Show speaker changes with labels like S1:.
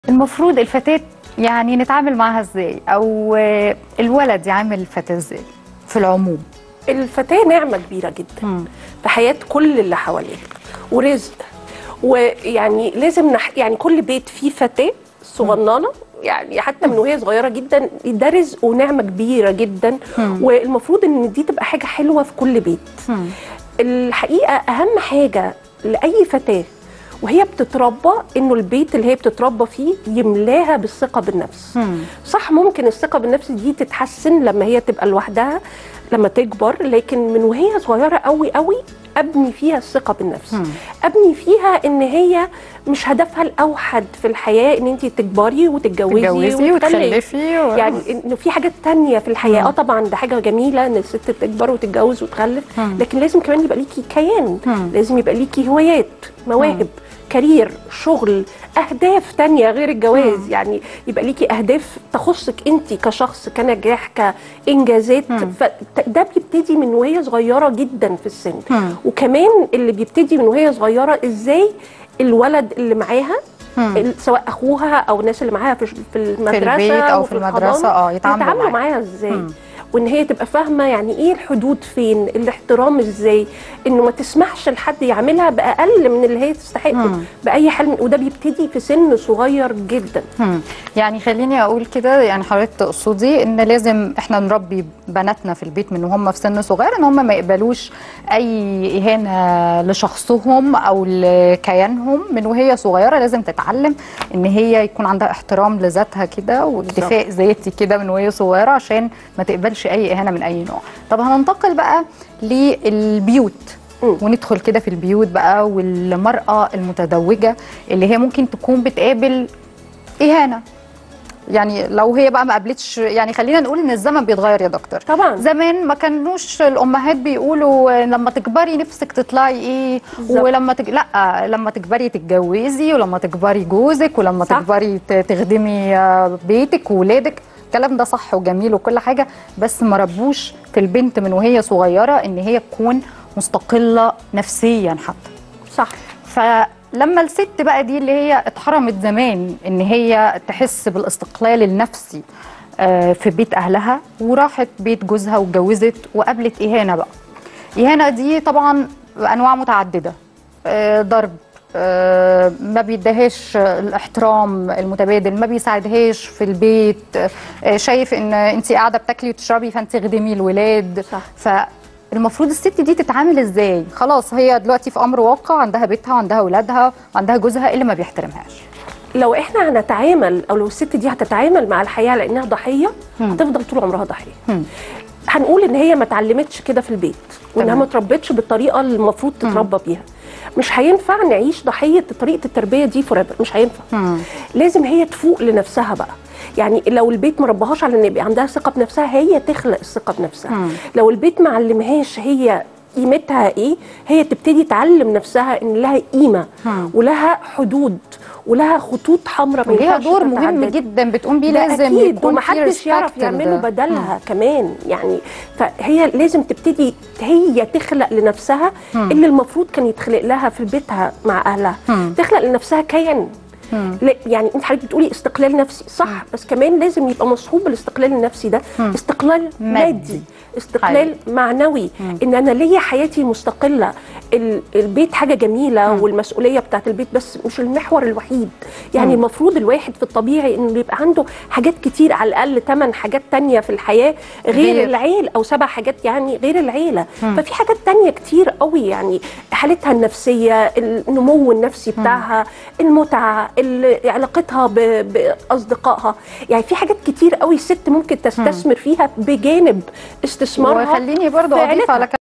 S1: المفروض الفتاة يعني نتعامل معاها ازاي او آه، الولد يعامل الفتاة ازاي في العموم
S2: الفتاة نعمة كبيرة جدا في حياة كل اللي حواليه ورزق ويعني لازم نح... يعني كل بيت فيه فتاة صغننة يعني حتى من وهي صغيرة جدا ده رزق ونعمة كبيرة جدا والمفروض ان دي تبقى حاجة حلوة في كل بيت الحقيقة أهم حاجة لأي فتاة وهي بتتربى انه البيت اللي هي بتتربى فيه يملاها بالثقه بالنفس صح ممكن الثقه بالنفس دي تتحسن لما هي تبقى لوحدها لما تكبر لكن من وهي صغيره قوي قوي ابني فيها الثقه بالنفس ابني فيها ان هي مش هدفها الاوحد في الحياه ان انت تكبري وتتجوزي
S1: تتجوزي وتخلفي و...
S2: يعني انه في حاجات تانية في الحياه اه طبعا ده حاجه جميله ان الست تكبر وتتجوز وتخلف لكن لازم كمان يبقى ليكي كيان لازم يبقى ليكي هوايات مواهب كارير شغل اهداف تانية غير الجواز يعني يبقى ليكي اهداف تخصك انت كشخص كنجاح كانجازات فده بيبتدي من وهي صغيره جدا في السن وكمان اللي بيبتدي من وهي صغيره ازاي الولد اللي معاها ال- سواء اخوها او الناس اللي معاها في في المدرسه
S1: البيت أو
S2: وفي
S1: في المدرسة،
S2: الحضانة،
S1: آه، يتعاملوا
S2: يتعاملوا
S1: معاها.
S2: معاها ازاي وان هي تبقى فاهمه يعني ايه الحدود فين الاحترام ازاي انه ما تسمحش لحد يعملها باقل من اللي هي تستحقه باي حال وده بيبتدي في سن صغير جدا
S1: مم. يعني خليني اقول كده يعني حضرتك تقصدي ان لازم احنا نربي بناتنا في البيت من وهم في سن صغير ان هم ما يقبلوش اي اهانه لشخصهم او لكيانهم من وهي صغيره لازم تتعلم ان هي يكون عندها احترام لذاتها كده واكتفاء ذاتي كده من وهي صغيره عشان ما تقبلش اي اهانه من اي نوع طب هننتقل بقى للبيوت
S2: مم.
S1: وندخل كده في البيوت بقى والمراه المتزوجه اللي هي ممكن تكون بتقابل اهانه يعني لو هي بقى ما قابلتش يعني خلينا نقول ان الزمن بيتغير يا دكتور
S2: طبعا
S1: زمان ما كانوش الامهات بيقولوا لما تكبري نفسك تطلعي ايه
S2: بالظبط.
S1: ولما تج... لا لما تكبري تتجوزي ولما تكبري جوزك ولما
S2: صح.
S1: تكبري ت- تخدمي آه، بيتك وولادك الكلام ده صح وجميل وكل حاجه بس ما ربوش في البنت من وهي صغيره ان هي تكون مستقله نفسيا حتى
S2: صح
S1: فلما الست بقى دي اللي هي اتحرمت زمان ان هي تحس بالاستقلال النفسي آه، في بيت اهلها وراحت بيت جوزها واتجوزت وقابلت اهانه بقى اهانه دي طبعا بانواع متعدده آه، ضرب آه، ما بيديهاش الاحترام المتبادل ما بيساعدهاش في البيت آه، شايف ان انت قاعده بتاكلي وتشربي فانت خدمي الولاد
S2: صح.
S1: فالمفروض الست دي تتعامل ازاي خلاص هي دلوقتي في امر واقع عندها بيتها وعندها اولادها وعندها جوزها اللي ما بيحترمهاش
S2: لو احنا هنتعامل او لو الست دي هتتعامل مع الحياه على انها ضحيه هتفضل طول عمرها ضحيه هنقول ان هي ما اتعلمتش كده في البيت وانها
S1: تمام.
S2: ما اتربتش بالطريقه اللي المفروض تتربى بيها مش هينفع نعيش ضحيه طريقه التربيه دي فور مش هينفع لازم هي تفوق لنفسها بقى يعني لو البيت ما ربهاش على ان يبقى عندها ثقه بنفسها هي تخلق الثقه بنفسها لو البيت ما علمهاش هي قيمتها ايه هي تبتدي تعلم نفسها ان لها قيمه ولها حدود ولها خطوط حمراء ما
S1: وليها
S2: ينفعش
S1: دور مهم
S2: تتعدى.
S1: جدا بتقوم بيه
S2: ده
S1: لازم
S2: أكيد
S1: يكون في
S2: ومحدش يعرف
S1: respect
S2: يعمله
S1: لده.
S2: بدلها كمان يعني فهي لازم تبتدي هي تخلق لنفسها اللي المفروض كان يتخلق لها في بيتها مع اهلها تخلق لنفسها كيان لا يعني انت حضرتك بتقولي استقلال نفسي صح بس كمان لازم يبقى مصحوب بالاستقلال النفسي ده استقلال
S1: مادي.
S2: مادي استقلال معنوي ان انا ليا حياتي مستقله ال- البيت حاجه جميله والمسؤوليه بتاعت البيت بس مش المحور الوحيد يعني المفروض الواحد في الطبيعي انه يبقى عنده حاجات كتير على الاقل ثمان حاجات تانية في الحياه غير,
S1: غير.
S2: غير العيل او سبع حاجات يعني غير العيله ففي حاجات تانية كتير قوي يعني حالتها النفسيه النمو النفسي بتاعها المتعه ال- علاقتها ب- باصدقائها يعني في حاجات كتير قوي الست ممكن تستثمر فيها بجانب استثمارها
S1: وخليني برضو
S2: في
S1: اضيف
S2: عيلتها.
S1: على